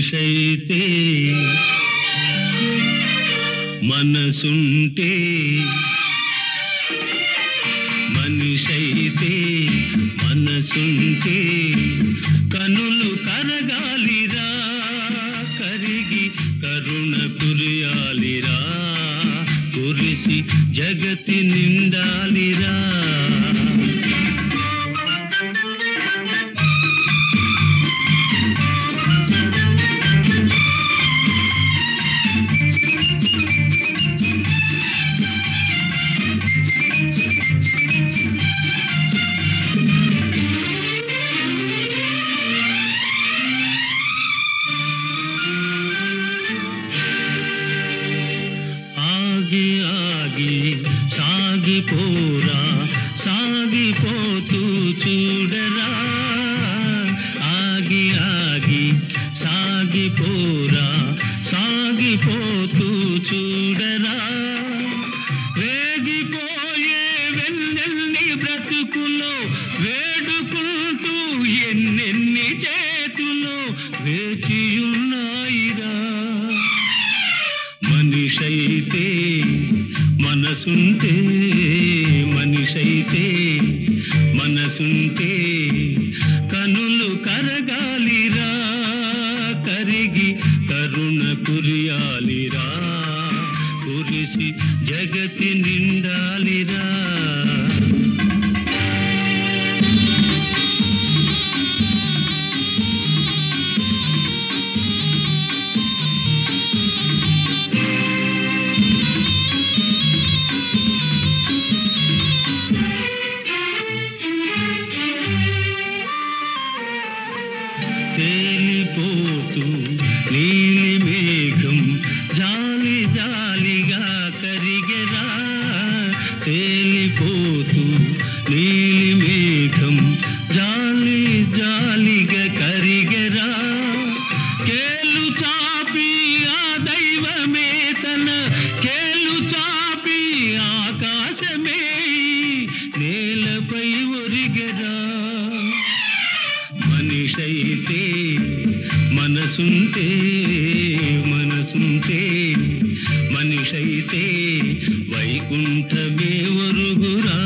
మనిషైతే మనసుంటే మనిషైతే మనసుంటే కనులు కరగాలిరా కరిగి కరుణ కురియాలిరా కురిసి జగతి నిండాలిరా ఆగి ఆగి సాగిపోరా సాగిపోతూ చూడరా ఆగి ఆగి సాగిపోరా సాగిపోతూ చూడరా వేగిపోయే వెన్నెల్ని బ్రతుకులో వేడుకుంటూ ఎన్నెన్ని చేతులో వేచియున్నాయిరా మనిషైతే మనసుంటే మనిషైతే మనసుంటే కనులు కరగాలిరా కరిగి కరుణ కురియాలిరా కురిసి జగతి నిండాలిరా తేలిపోతూ నీలి మేఘం జాలి జాలిగా కరిగెరా తేలిపోతూ నీలి మేఘం జాలి జాలిగా కరిగెరా కేలు చాపి ఆ దైవమే తన కేలు చాపి ఆకాశమే నేలపై ఒరిగెరా మనిషైతే మనసుంటే మనసుంటే మనిషైతే వైకుంఠమే ఒరుగురా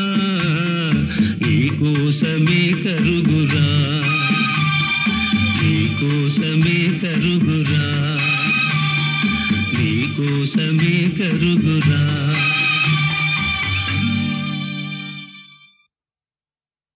నీకోసమే కరుగురా నీకోసమే కరుగురా నీకోసమే కరుగురా